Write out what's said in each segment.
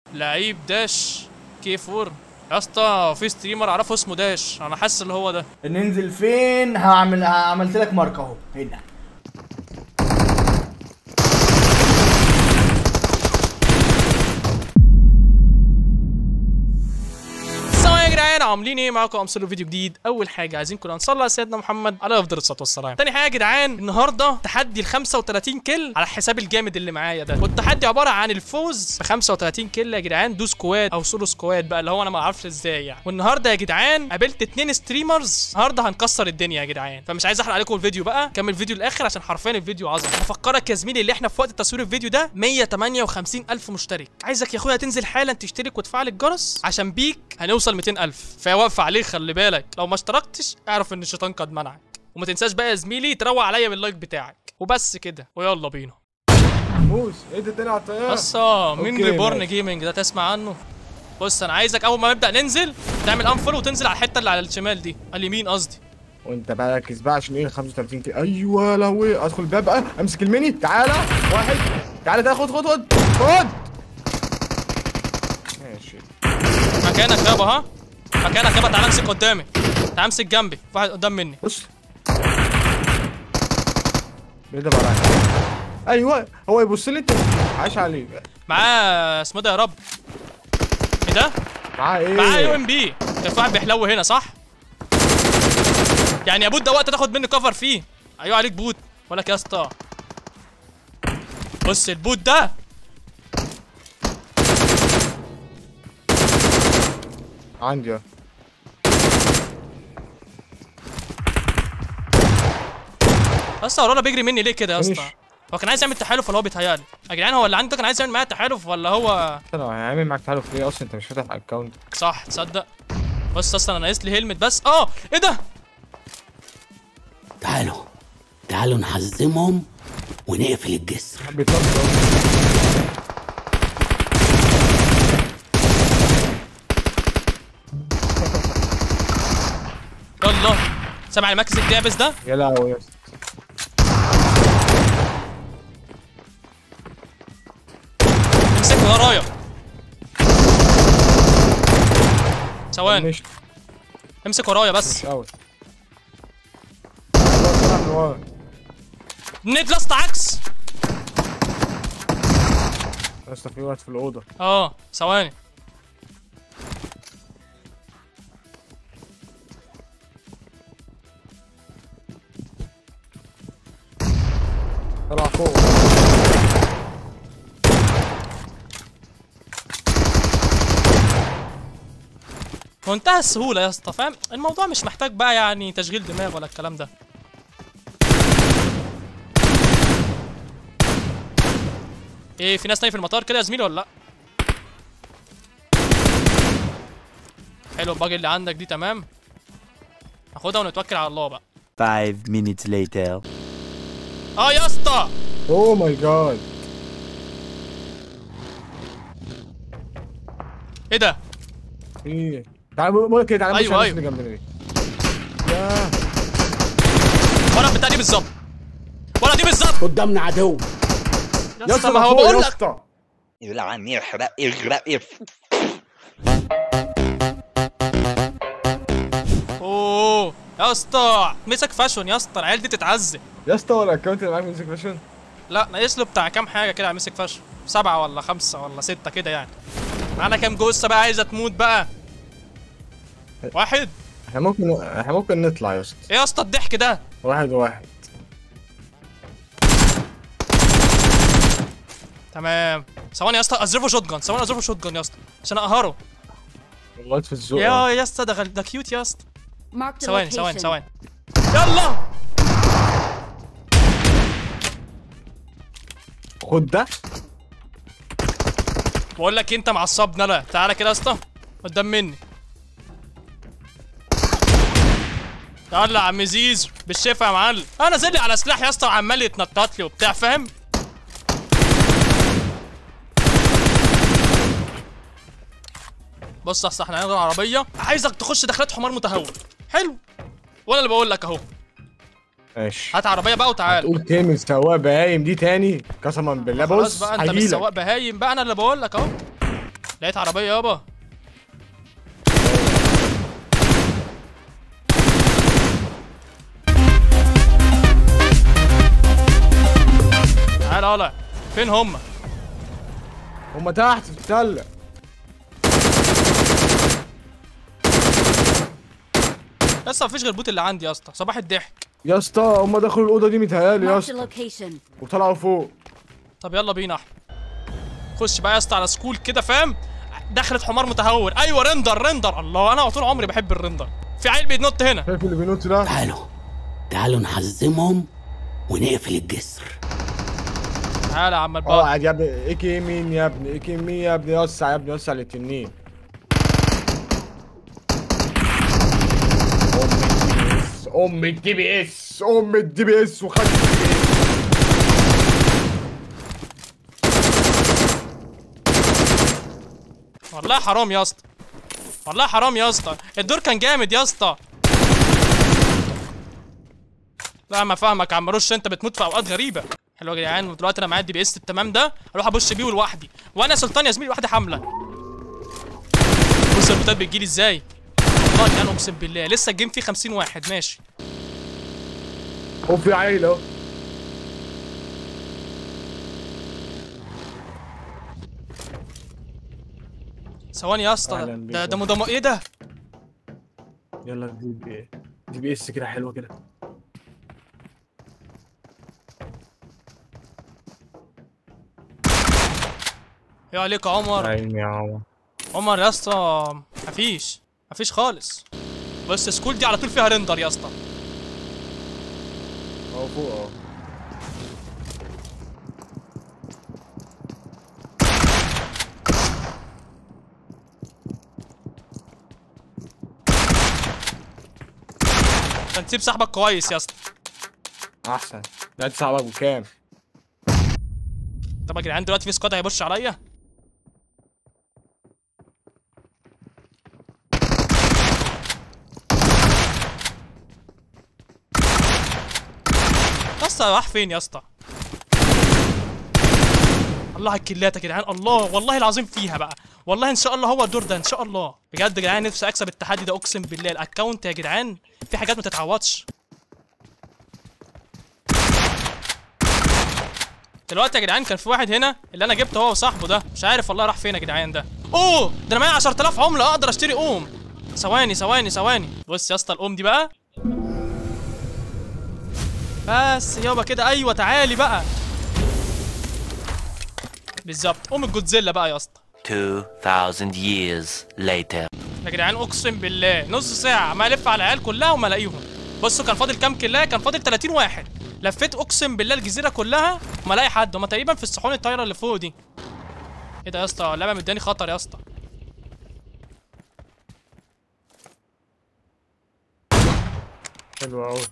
لعيب داش كي 4 يا اسطى في ستريمر اعرفه اسمه داش انا حاسس اللي هو ده ننزل فين هعمل عملت لك ماركه اهو هنا السلام يا جدعان عاملين ايه معاكم امثله فيديو جديد اول حاجه عايزين كلنا نصلي على سيدنا محمد عليه افضل الصلاه والسلام تاني حاجه يا جدعان النهارده تحدي ال 35 كيل على الحساب الجامد اللي معايا ده والتحدي عباره عن الفوز ب 35 كيل يا جدعان دو سكواد او سولو سكواد بقى اللي هو انا ما اعرفش ازاي يعني والنهارده يا جدعان قابلت اتنين ستريمرز النهارده هنكسر الدنيا يا جدعان فمش عايز احرق عليكم الفيديو بقى كمل الفيديو الاخر عشان حرفيا الفيديو عظيم بفكرك يا زميلي اللي احنا في وقت تصوير الفيديو ده 158 الف مشترك عايزك يا اخويا تنزل حالا تشترك وتفعل الجرس عشان بيك هنوصل 200 الف فهي واقفه عليك خلي بالك لو ما اشتركتش اعرف ان الشيطان قد منعك وما تنساش بقى يا زميلي تروق عليا باللايك بتاعك وبس كده ويلا بينا موس ايه ده تاني على الطياره بس اه مين أوكي، ريبورن ماشي. جيمنج ده تسمع عنه بص انا عايزك اول ما نبدا ننزل تعمل انفول وتنزل على الحته اللي على الشمال دي على اليمين قصدي وانت بقى ركز بقى عشان ايه 35 كيلو ايوه لهوي ادخل الباب بقى امسك الميني تعالى واحد تعالى تعالى خد خد خد خد ماشي مكانك يابا ها مكانك يابا تعالى امسك قدامي تعالى امسك جنبي في واحد قدام مني بص بيضرب عليا ايوه هو يبص لي انت عايش عليه معاه اسمه ده يا رب ايه ده معاه ايه معاه يو ام بي كان في واحد بيحلو هنا صح يعني يا بود ده وقت تاخد مني كفر فيه ايوه عليك بوت بقول لك يا اسطى بص البوت ده عندي اه يا اسطى ورانا بيجري مني ليه كده يا اسطى فينيش. هو كان عايز يعمل تحالف ولا هو بيتهيألي يا جدعان هو اللي عنده كان عايز يعمل معايا تحالف ولا هو انت لو هيعمل معاك تعالوا في ايه اصلا انت مش فاتح الاكونت صح تصدق بص اصلا انا ناقص لي هيلمت بس اه ايه ده تعالوا تعالوا نحزمهم ونقفل الجسر بيتنطط يلا سامع المركز الدابس ده يا لهوي يا اسطى. امسكه ورايا ثواني مش امسك ورايا بس مش اوت طلع من ورا. نيت لاست عكس يا اسطى في وقت في الاوضه اه ثواني طلع فوق منتهى السهولة يا اسطى فاهم الموضوع مش محتاج بقى يعني تشغيل دماغ ولا الكلام ده ايه في ناس تاني في المطار كده يا زميلي ولا لا حلو الباجي اللي عندك دي تمام ناخدها ونتوكل على الله بقى Five minutes later. اه يا اسطى اوه ماي جاد ايه ده ايه تعال بقول لك ايه تعال أيوة، بص على أيوة. الناس اللي جنبنا دي يا وانا بتاع دي بالظبط ولا دي بالظبط قدامنا عدو يا اسطى ما هو فوق بقول يا لك اسطى يلعن يحرق يغرق يف اوه يا اسطى مسك فاشون يا اسطى العيال دي تتعذب يا اسطى هو الاكونت اللي معاك ميوزك فاشن لا ناقص له بتاع كام حاجه كده على مسك فاشون سبعه ولا خمسه ولا سته كده يعني معانا كام جثه بقى عايزه تموت بقى واحد احنا ممكن احنا ممكن نطلع يا اسطى ايه يا اسطى الضحك ده واحد واحد تمام ثواني يا اسطى اظرفه شوت جان ثواني اظرفه شوت جان يا اسطى عشان اقهره والله في الذوق يا يا اسطى ده غل... ده كيوت يا اسطى Marked a ثواني location. ثواني ثواني يلا خد ده بقول لك إيه، انت معصبنا لا تعالى كده يا اسطى قدام مني يلا يا عم زيزو بالشفا يا معلم انا نازل لي على سلاح يا اسطى وعمال يتنطط لي وبتاع فاهم بص يا اسطى احنا هناخد عربيه عايزك تخش دخلات حمار متهور حلو وانا اللي بقول لك اهو ماشي هات عربيه بقى وتعالى تقول كلمة سواق بهايم دي تاني قسما بالله خلاص بص بقى انت مش هجيلك. سواق بهايم بقى انا اللي بقول لك اهو لقيت عربيه يابا تعال طالع فين هم هم تحت في التله يا اسطى مفيش غير البوت اللي عندي يا اسطى صباح الضحك يا اسطى هم دخلوا الاوضه دي متهيألي يا Marked a اسطى location. وطلعوا فوق طب يلا بينا احمد خش بقى يا اسطى على سكول كده فاهم دخلت حمار متهور ايوه رندر رندر الله انا طول عمري بحب الرندر في عيل بينط هنا شايف اللي بينط ده تعالوا تعالوا نحزمهم ونقفل الجسر تعالى يا عم الباب اقعد يا ابني ايكي يمين يا ابني ايكي يمين يا ابني وسع يا ابني وسع للتنين ام الدي بي اس ام الدي بي اس وخد والله حرام يا اسطى والله حرام يا اسطى الدور كان جامد يا اسطى لا ما فاهمك يا عم رش انت بتموت في اوقات غريبه حلو يا جدعان دلوقتي انا معايا الدي بي اس التمام ده اروح ابش بيه لوحدي وانا سلطان يا زميلي لوحدي حامله بص البوتات بتجيلي ازاي والله يعني اقسم بالله لسه الجيم فيه 50 واحد ماشي وفي عيل اهو ثواني يا اسطى أهلاً بيك ده ده يا مدم ايه ده يلا دي بي دي بي اس كده حلوه كده يا عليك يا عمر عيني يا عمر عمر يا اسطى مفيش مفيش خالص بس سكول دي على طول فيها رندر يا اسطى اهو فوق اهو عشان تسيب صاحبك كويس يا اسطى احسن لا انت صاحبك بكام طب يا جدعان دلوقتي في سكواد هيبش عليا يا اسطى راح فين يا اسطى الله على الكلات يا جدعان الله والله العظيم فيها بقى والله ان شاء الله هو الدور ده ان شاء الله بجد يا جدعان نفسي اكسب التحدي ده اقسم بالله الاكونت يا جدعان في حاجات ما تتعوضش دلوقتي يا جدعان كان في واحد هنا اللي انا جبته هو وصاحبه ده مش عارف والله راح فين يا جدعان ده اوه ده انا معايا 10000 عمله اقدر اشتري اوم ثواني ثواني ثواني بص يا اسطى الاوم دي بقى بس يابا كده ايوه تعالي بقى بالظبط ام الجودزيلا بقى يا اسطى 2000 years later. يا جدعان اقسم بالله نص ساعه ما الف على العيال كلها وما الاقيهم بصوا كان فاضل كام كلايه كان فاضل 30 واحد لفيت اقسم بالله الجزيره كلها وما الاقي حد هما تقريبا في الصحون الطايره اللي فوق دي ايه ده يا اسطى اللعبه مداني خطر يا اسطى حلو قوي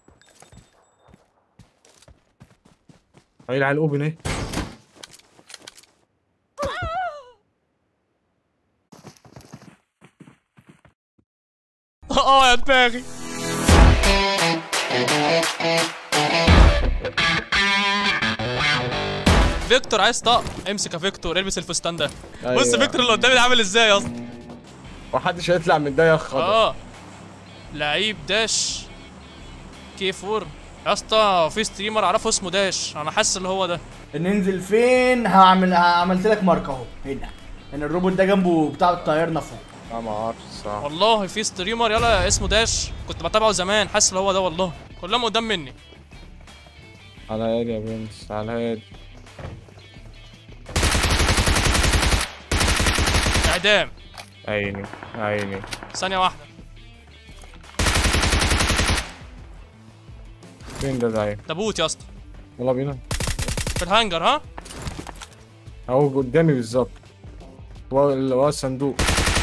عيل على الاوبن اهي اه يا دماغي فيكتور عايز طق امسك يا فيكتور البس الفستان ده أيوة. بص فيكتور اللي قدامي ده عامل ازاي يا اسطى محدش هيطلع من ده يا خضر اه لعيب داش كي 4 يا اسطى في ستريمر اعرفه اسمه داش انا حاسس اللي هو ده ننزل فين هعمل عملت لك ماركه اهو هنا ان الروبوت ده جنبه بتاع الطيارنا فوق لا ما اعرفش الصراحه والله في ستريمر يلا اسمه داش كنت بتابعه زمان حاسس اللي هو ده والله كلهم قدام مني على هادي يا بنس على هادي اعدام عيني عيني ثانيه واحده فين ده زي تابوت يا اسطى يلا بينا في الهانجر ها اهو قدامي بالظبط هو ال- هو الصندوق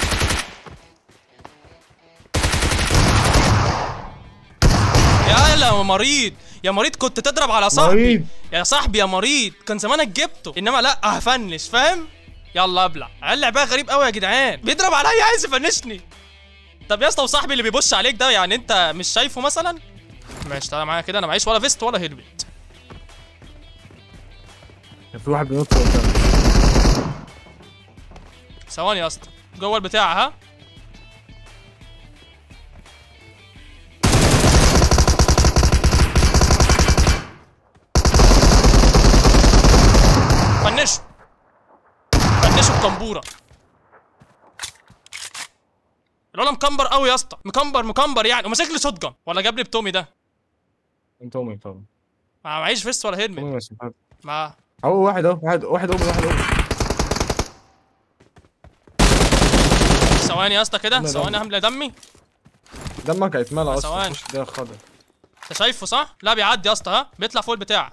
يا لا يا مريض يا مريض كنت تضرب على صاحبي مريض. يا صاحبي يا مريض كان زمانك جبته انما لا هفنش فاهم يلا ابلع عيال لعبها غريب قوي يا جدعان بيضرب عليا عايز يفنشني طب يا اسطى وصاحبي اللي بيبص عليك ده يعني انت مش شايفه مثلا ماشي تعالى معايا كده انا معيش ولا فيست ولا هيلمت كان في واحد بينط قدامي ثواني يا اسطى جوه البتاع ها فنشوا فنشوا الكمبوره الولا مكمبر قوي يا اسطى مكمبر مكمبر يعني وماسك لي شوت جن ولا جاب لي بتومي ده انت امي طبعا ما معيش فيست ولا هيلمت امي بس ما اهو واحد اهو واحد واحد امي واحد امي ثواني يا اسطى كده لا، ثواني لا. هملى دمي دمك هيتملى اصلا ثواني. خش ده خضر انت شايفه صح؟ لا بيعدي يا اسطى ها بيطلع فوق البتاع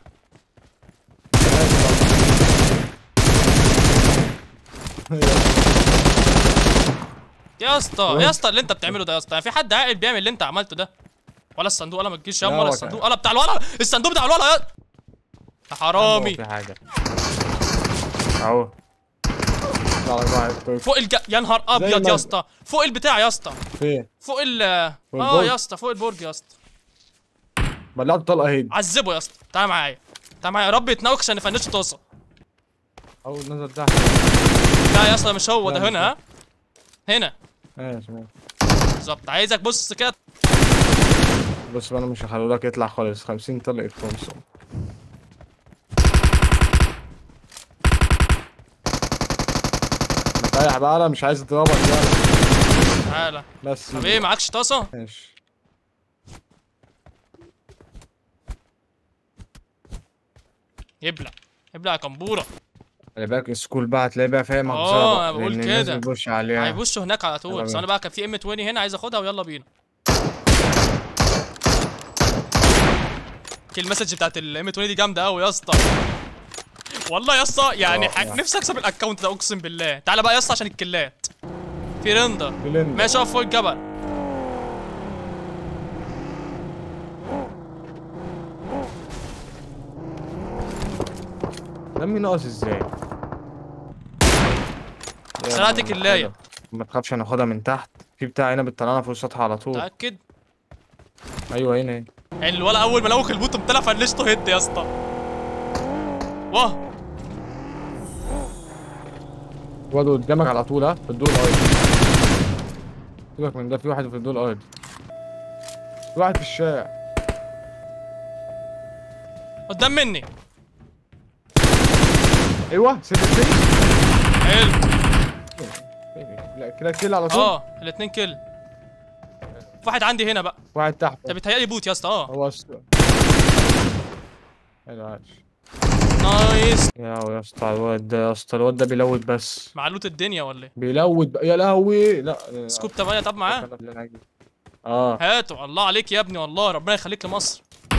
يا اسطى يا اسطى اللي انت بتعمله ده يا اسطى في حد عاقل بيعمل اللي انت عملته ده ولا الصندوق ولا ما تجيش يا لا، ولا هو الصندوق ولا بتاع الولا الصندوق بتاع الولا يا يا حرامي في حاجه اهو طلع لك واحد طيب. فوق الج... يا نهار ابيض ما- يا اسطى فوق البتاع يا اسطى فين فوق ال اه البرج. يا اسطى فوق البرج يا اسطى بلعت طلقه هيد عذبه يا اسطى تعال معايا تعال معايا يا رب يتناوك عشان نفنشه طاسه اول نزل تحت لا يا اسطى مش هو لا، ده مش هنا ها هنا ماشي ماشي بالظبط عايزك بص كده بص بقى انا مش هخلولك يطلع خالص 50 طلقه تومسون متريح بقى انا مش عايز اضربك بقى تعالى بس طب ايه معكش طاسه ماشي يبلع يبلع يا كمبوره خلي بالك السكول بقى هتلاقي بقى فاهم آه، مخزرة بقول لأن الناس كده. بتبص عليها هيبصوا هناك على طول يلا بس بينا. انا بقى كان في ام 20 هنا عايز اخدها ويلا بينا كل المسج بتاعت الام 20 دي جامده قوي يا اسطى والله يا اسطى يعني آه، حاج... يعني. نفسي اكسب الاكونت ده اقسم بالله تعالى بقى يا اسطى عشان الكلات في رندر بلند. ماشي اقف فوق الجبل دمي ناقص ازاي سرقت يلا، كلاية. ما تخافش انا هاخدها من تحت في بتاع هنا بتطلعنا فوق السطح على طول متاكد ايوه هنا هنا يعني الولا اول ما لوخ البوت طلع فنشته هيد يا اسطى واه واد قدامك على طول ها في الدور الارضي سيبك من ده في واحد في الدور الارضي في واحد في الشارع قدام مني ايوه ست ست حلو لا كده كده على طول اه الاثنين كل في واحد عندي هنا بقى واحد تحت ده بيتهيألي بوت يا اسطى اه هو الس- حلو عاش نايس يا يا اسطى الواد ده يا اسطى الواد ده بيلود بس معلوت الدنيا ولا ايه بيلود بقى يا لهوي لا سكوب 8 طب معاه اه هاته الله عليك يا ابني والله ربنا يخليك لمصر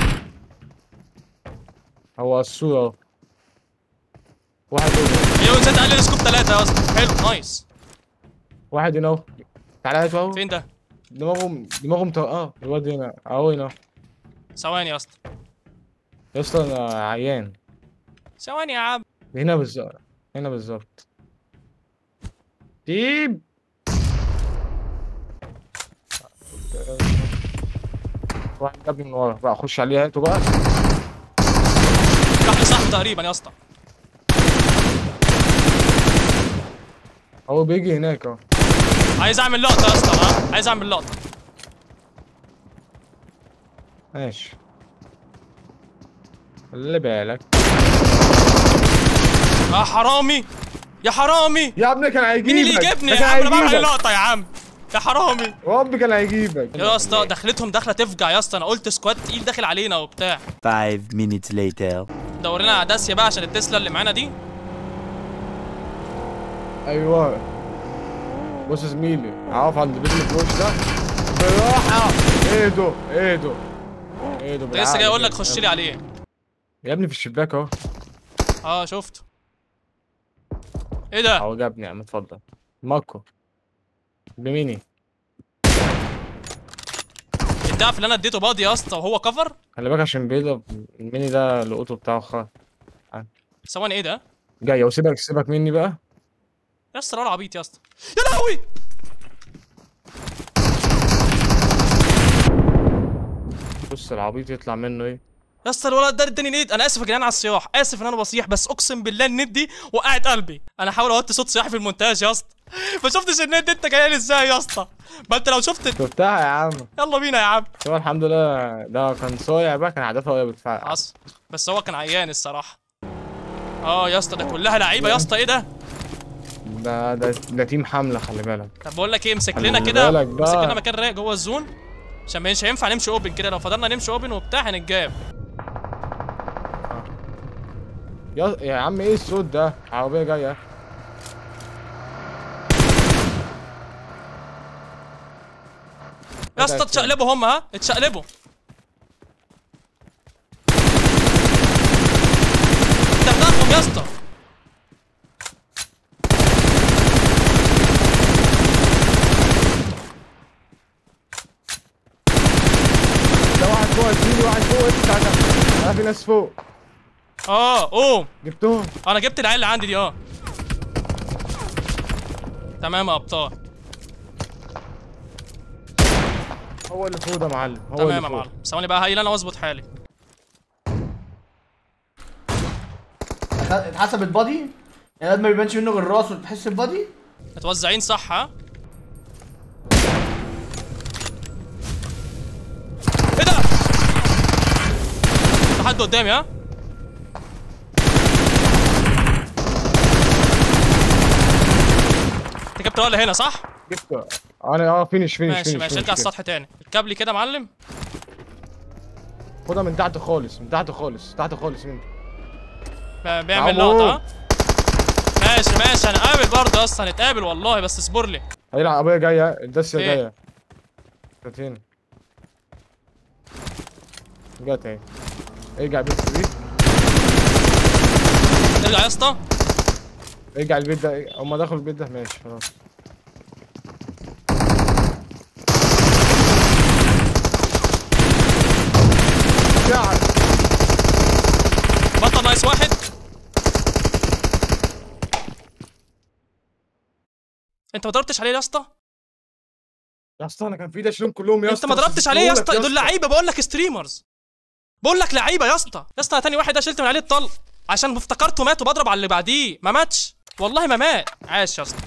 هو الصورة اهو واحد هنا ايوه نسيت اقلل سكوب 3 يا اسطى حلو نايس واحد هنا اهو تعالى هات اهو فين ده دماغهم دماغهم تو... اه الواد هنا اهو هنا ثواني يا اسطى يا اسطى انا عيان ثواني يا عم هنا بالظبط هنا بالظبط تيب واحد جابني من ورا بقى اخش عليه هاته بقى راح لصاحبه تقريبا يا اسطى هو بيجي هناك اهو عايز اعمل لقطه يا اسطى ها عايز اعمل لقطه ماشي خلي بالك يا حرامي يا حرامي يا ابني كان هيجيبك مين اللي يجيبني ده يا كان عم انا بعمل هيجيبك. لقطه يا عم يا حرامي رب كان هيجيبك يا اسطى دخلتهم دخله تفجع يا اسطى انا قلت سكواد تقيل داخل علينا وبتاع Five minutes later. دورنا على داسيا بقى عشان التسلا اللي معانا دي ايوه بص يا زميلي عارف عند البيت اللي في الوش ده بالراحه اهدوا اهدوا اهدوا كنت لسه جاي اقول لك خش لي عليه يا ابني في الشباك اهو اه شفته ايه ده اهو جابني يا عم اتفضل ماكو بميني الدعف اللي انا اديته باضي يا اسطى وهو كفر خلي بالك عشان بيضرب الميني ده الاوتو بتاعه خالص ثواني ايه ده جاي وسيبك سيبك مني بقى يا اسطى الولا عبيط يا اسطى يا لهوي بص العبيط يطلع منه ايه يا اسطى الولد ده اداني نيد انا اسف يا جدعان على الصياح اسف ان انا بصيح بس اقسم بالله النيد دي وقعت قلبي انا هحاول اوطي صوت صياحي في المونتاج يا اسطى ما شفتش النيد دي انت جاي لي ازاي يا اسطى ما انت لو شفت شفتها يا عم يلا بينا يا عم هو الحمد لله ده كان صايع بقى كان هدفها وهي بتفرقع حصل بس هو كان عيان الصراحه اه يا اسطى ده كلها لعيبه يا اسطى ايه ده ده ده ده تيم حمله خلي بالك طب بقول لك ايه امسك خلي لنا كده بالك بقى. امسك لنا مكان رايق جوه الزون عشان مش هينفع نمشي اوبن كده لو فضلنا نمشي اوبن وبتاع هنتجاب يا يا عم ايه الصوت ده عربيه جايه يا اسطى اتشقلبوا هم ها اتشقلبوا دغدغهم يا اسطى ده واحد فوق زميلي واحد فوق انت انا في ناس فوق اه قوم جبتهم انا جبت العيال اللي عندي دي اه تمام يا ابطال هو اللي فوق ده معلم هو تمام اللي يا فوق. معلم ثواني بقى هايل انا واظبط حالي أخد- اتحسبت بادي يعني ده ما بيبانش منه غير راسه تحس ببادي متوزعين صح ها ايه ده في حد قدامي ها انت جبت ولا هنا صح جبته انا اه فينش فينش ماشي فينش ماشي فينش ارجع كده. السطح تاني اركب لي كده يا معلم خدها من تحت خالص من تحت خالص تحت خالص انت ب- بيعمل عمو. لقطه ها ماشي ماشي هنقابل برضه اصلا هنتقابل والله بس اصبر لي هي العربيه جايه الداسيه إيه؟ جايه كانت هنا جت اهي ارجع البيت دي نرجع يا اسطى ارجع البيت ده هما دخلوا البيت ده ماشي خلاص قاعد بطل نايس واحد انت ما ضربتش عليه يا اسطى يا اسطى انا كان في ايدي اشيلهم كلهم يا انت اسطى ما بس ضربتش عليه يا سبتهولك اسطى دول لعيبه بقول لك ستريمرز بقول لك لعيبه يا اسطى يا اسطى تاني واحد ده شلت من عليه الطلق عشان افتكرته مات وبضرب على اللي بعديه ما ماتش والله ما مات عاش يا اسطى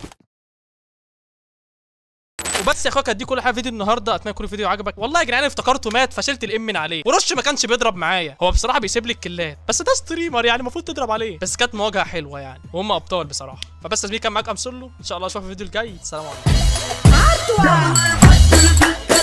وبس يا اخويا كانت دي كل حاجه في فيديو النهارده اتمنى يكون الفيديو عجبك والله يا جدعان افتكرته مات فشلت الام من عليه ورش ما كانش بيضرب معايا هو بصراحه بيسيب لي الكلات بس ده ستريمر يعني المفروض تضرب عليه بس كانت مواجهه حلوه يعني وهم ابطال بصراحه فبس يا زميلي كان معاك امسلو ان شاء الله اشوفك في الفيديو الجاي سلام عليكم Atual.